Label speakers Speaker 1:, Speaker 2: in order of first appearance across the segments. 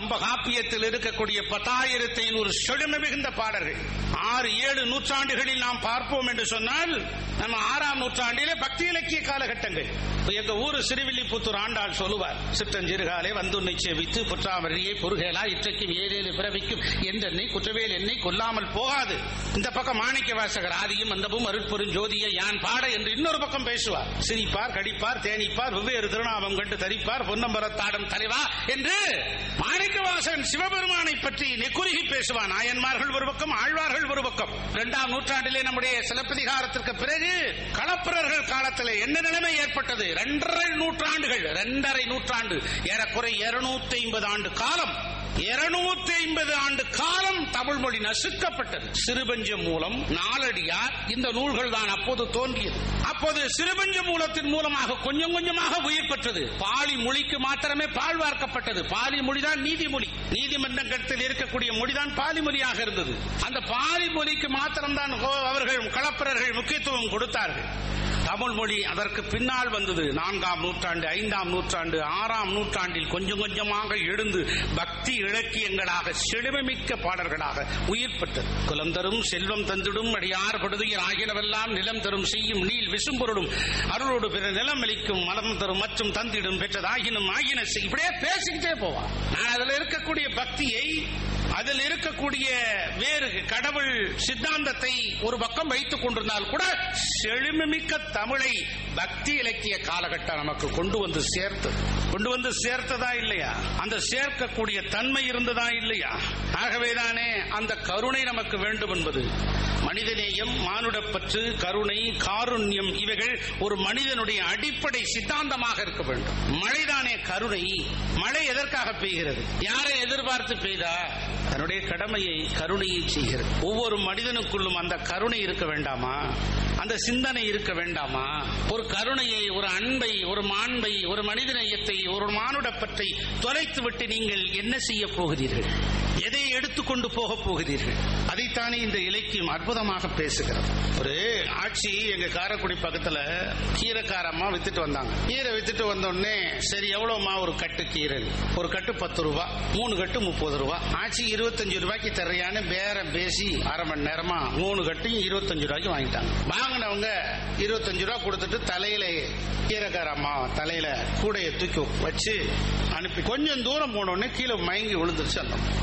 Speaker 1: கம்ப காப்பியத்தில் இருக்கக்கூடிய பத்தாயிரத்தி ஐநூறு செழுமை மிகுந்த பாடல்கள் ஆறு ஏழு நூற்றாண்டுகளில் நாம் பார்ப்போம் என்று சொன்னால் நம்ம ஆறாம் நூற்றாண்டிலே பக்தி இலக்கிய காலகட்டங்கள் எங்க ஊரு சிறுவில்லிபுத்தூர் ஆண்டாள் சொல்லுவார் சிற்றஞ்சிறுகாலே வந்துன்னை சேவித்து புற்றாமரியை பொருகேலா இற்றைக்கும் ஏழேழு பிறவிக்கும் என்றென்னை குற்றவேல் என்னை கொல்லாமல் போகாது இந்த பக்கம் மாணிக்க வாசகர் ஆதியும் அந்தமும் அருட்பெரும் ஜோதியை யான் பாட என்று இன்னொரு பக்கம் பேசுவார் சிரிப்பார் கடிப்பார் தேனிப்பார் வெவ்வேறு திருநாமம் கண்டு தரிப்பார் பொன்னம்பரத்தாடும் தலைவா என்று மாணிக்க வாசகன் சிவபெருமானை பற்றி நெக்குருகி பேசுவான் நாயன்மார்கள் ஒரு பக்கம் ஆழ்வார்கள் ஒரு பக்கம் இரண்டாம் நூற்றாண்டிலே நம்முடைய சிலப்பதிகாரத்திற்கு பிறகு களப்பிரர்கள் காலத்தில் என்ன நிலைமை ஏற்பட்டது இரண்டரை நூற்றாண்டுகள் இரண்டரை நூற்றாண்டு ஏறக்குறை இருநூத்தி ஐம்பது ஆண்டு காலம் இருநூத்தி ஐம்பது ஆண்டு காலம் தமிழ் மொழி நசுக்கப்பட்டது சிறுபஞ்ச மூலம் நாலடியார் இந்த நூல்கள் தான் அப்போது தோன்றியது அப்போது சிறுபஞ்ச மூலத்தின் மூலமாக கொஞ்சம் கொஞ்சமாக உயிர் பெற்றது பாலி மொழிக்கு மாத்திரமே பால் வார்க்கப்பட்டது பாலி மொழிதான் நீதிமொழி நீதிமன்றத்தில் இருக்கக்கூடிய மொழிதான் பாலி மொழியாக இருந்தது அந்த பாலி மொழிக்கு மாத்திரம்தான் அவர்கள் களப்பிரர்கள் முக்கியத்துவம் கொடுத்தார்கள் தமிழ் மொழி அதற்கு பின்னால் வந்தது நான்காம் நூற்றாண்டு ஐந்தாம் நூற்றாண்டு ஆறாம் நூற்றாண்டில் கொஞ்சம் கொஞ்சமாக எழுந்து பக்தி இலக்கியங்களாக செழுமைமிக்க பாடல்களாக உயிர் பெற்றது குலம் தரும் செல்வம் தந்திடும் அடியார் படுதுயர் ஆகியனவெல்லாம் நிலம் தரும் செய்யும் நீல் விசும்பொருளும் அருளோடு பிற நிலம் அளிக்கும் மலம் தரும் மற்றும் தந்திடும் பெற்றதாகினும் ஆகின செய்- இப்படியே பேசிக்கிட்டே போவான் நான் அதுல இருக்கக்கூடிய பக்தியை அதில் இருக்கக்கூடிய வேறு கடவுள் சித்தாந்தத்தை ஒரு பக்கம் வைத்துக் கொண்டிருந்தால் கூட செழுமைமிக்க தமிழை பக்தி இலக்கிய காலகட்டம் நமக்கு கொண்டு வந்து சேர்த்தது கொண்டு வந்து சேர்த்ததா இல்லையா அந்த சேர்க்கக்கூடிய தன்மை இருந்ததா இல்லையா ஆகவேதானே அந்த கருணை நமக்கு வேண்டும் என்பது மனிதநேயம் மானுடப்பற்று கருணை காருண்யம் இவைகள் ஒரு மனிதனுடைய அடிப்படை சித்தாந்தமாக இருக்க வேண்டும் மழைதானே கருணை மழை எதற்காக பெய்கிறது யாரை எதிர்பார்த்து பெய்தா தன்னுடைய கடமையை கருணையை செய்கிறது ஒவ்வொரு மனிதனுக்குள்ளும் அந்த கருணை இருக்க வேண்டாமா அந்த சிந்தனை இருக்க வேண்டாமா ஒரு கருணையை ஒரு அன்பை ஒரு மாண்பை ஒரு மனிதநேயத்தை ஒரு மானுடப்பற்றை தொலைத்து விட்டு நீங்கள் என்ன செய்ய போகிறீர்கள் எதை எடுத்துக்கொண்டு போக போகிறீர்கள் அதைத்தானே இந்த இலக்கியம் அற்புதமாக பேசுகிறது ஒரு ஆட்சி எங்க காரைக்குடி பக்கத்துல கீரைக்காரம்மா வித்துட்டு வந்தாங்க கீரை வித்துட்டு வந்த உடனே சரி எவ்வளவுமா ஒரு கட்டு கீரை ஒரு கட்டு பத்து ரூபா மூணு கட்டு முப்பது ரூபா ஆட்சி இருபத்தஞ்சு ரூபாய்க்கு தர்றியான்னு பேரம் பேசி அரை மணி நேரமா மூணு கட்டையும் இருபத்தஞ்சு ரூபாய்க்கு வாங்கிட்டாங்க வாங்கினவங்க இருபத்தஞ்சு ரூபா கொடுத்துட்டு தலையில கீரைக்கார அம்மா தலையில கூடைய தூக்கி வச்சு அனுப்பி கொஞ்சம் தூரம் போன உடனே கீழே மயங்கி விழுந்துருச்சு அந்த அம்மா.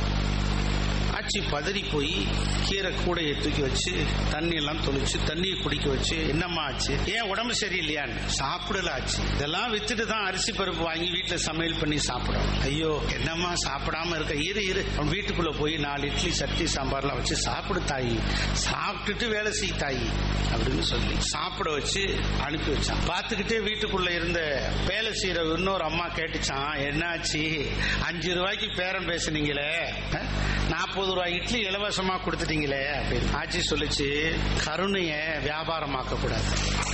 Speaker 1: ஆச்சி பதறி போய் கீரை கூடையை தூக்கி வச்சு தண்ணி எல்லாம் தொளிச்சு தண்ணியை குடிக்க வச்சு என்னம்மா ஆச்சு ஏன் உடம்பு சரியில்லையான்னு சாப்பிடல ஆச்சு இதெல்லாம் வித்துட்டு தான் அரிசி பருப்பு வாங்கி வீட்டுல சமையல் பண்ணி சாப்பிடும் ஐயோ என்னம்மா சாப்பிடாம இருக்க இரு இரு அவன் வீட்டுக்குள்ள போய் நாலு இட்லி சட்னி சாம்பார்லாம் வச்சு சாப்பிடு தாயி சாப்பிட்டுட்டு வேலை செய் தாயி அப்படின்னு சொல்லி சாப்பிட வச்சு அனுப்பி வச்சான் பார்த்துக்கிட்டே வீட்டுக்குள்ள இருந்த வேலை செய்யற இன்னொரு அம்மா கேட்டுச்சான் என்னாச்சு அஞ்சு ரூபாய்க்கு பேரம் பேசுனீங்களே நாற்பது ரூபாய் இட்லி இலவசமா கொடுத்துட்டீங்களே அப்படின்னு ஆட்சி சொல்லுச்சு கருணைய வியாபாரமாக்க கூடாது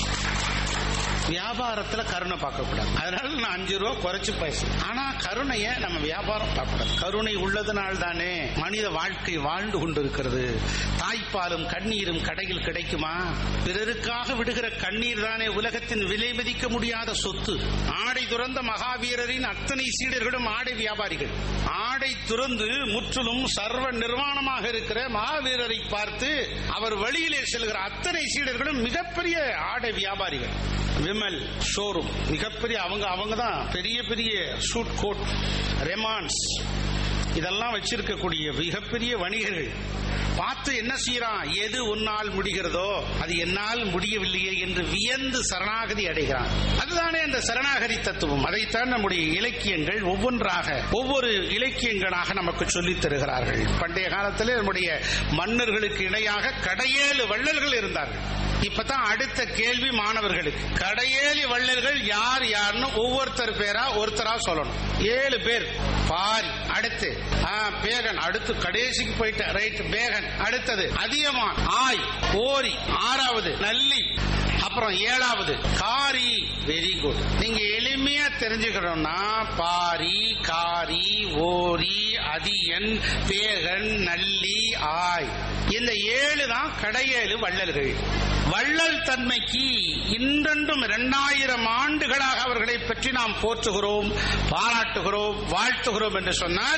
Speaker 1: வியாபாரத்துல கருணை பார்க்க கூடாது அதனால நான் அஞ்சு ரூபா குறைச்சு பேசுறேன் ஆனா கருணைய நம்ம வியாபாரம் பார்க்க கூடாது கருணை உள்ளதுனால் தானே மனித வாழ்க்கை வாழ்ந்து கொண்டிருக்கிறது தாய்ப்பாலும் கண்ணீரும் கடையில் கிடைக்குமா பிறருக்காக விடுகிற கண்ணீர் தானே உலகத்தின் விலை மதிக்க முடியாத சொத்து ஆடை துறந்த மகாவீரரின் அத்தனை சீடர்களும் ஆடை வியாபாரிகள் ஆடை துறந்து முற்றிலும் சர்வ நிர்வாணமாக இருக்கிற மகாவீரரை பார்த்து அவர் வழியிலே செல்கிற அத்தனை சீடர்களும் மிகப்பெரிய ஆடை வியாபாரிகள் விமல் ஷோரூம் மிகப்பெரிய அவங்க அவங்க தான் பெரிய பெரிய சூட் கோட் ரெமான்ஸ் இதெல்லாம் வச்சிருக்கக்கூடிய மிகப்பெரிய வணிகர்கள் பார்த்து என்ன செய்யறான் எது உன்னால் முடிகிறதோ அது என்னால் முடியவில்லையே என்று வியந்து சரணாகதி அடைகிறான் அதுதானே அந்த சரணாகதி தத்துவம் அதைத்தான் நம்முடைய இலக்கியங்கள் ஒவ்வொன்றாக ஒவ்வொரு இலக்கியங்களாக நமக்கு சொல்லித் தருகிறார்கள் பண்டைய காலத்திலே நம்முடைய மன்னர்களுக்கு இணையாக கடையேழு வள்ளல்கள் இருந்தார்கள் இப்பதான் அடுத்த கேள்வி மாணவர்களுக்கு கடையேழு வள்ளல்கள் யார் யாருன்னு ஒவ்வொருத்தர் பேரா ஒருத்தரா சொல்லணும் ஏழு பேர் பாரி அடுத்து ஆ, பேகன் அடுத்து கடைசிக்கு போயிட்ட ரைட் பேகன் அடுத்தது அதியமான் ஆய் ஓரி ஆறாவது நல்லி அப்புறம் ஏழாவது காரி வெரி குட் நீங்க எளிமையா தெரிஞ்சுக்கணும்னா பாரி காரி ஓரி அதியன் பேகன் நல்லி ஆய் இந்த ஏழு தான் கடையேழு வள்ளல்கள் வள்ளல் தன்மைக்கு இன்றென்றும் இரண்டாயிரம் ஆண்டுகளாக அவர்களை பற்றி நாம் போற்றுகிறோம் பாராட்டுகிறோம் வாழ்த்துகிறோம் என்று சொன்னால்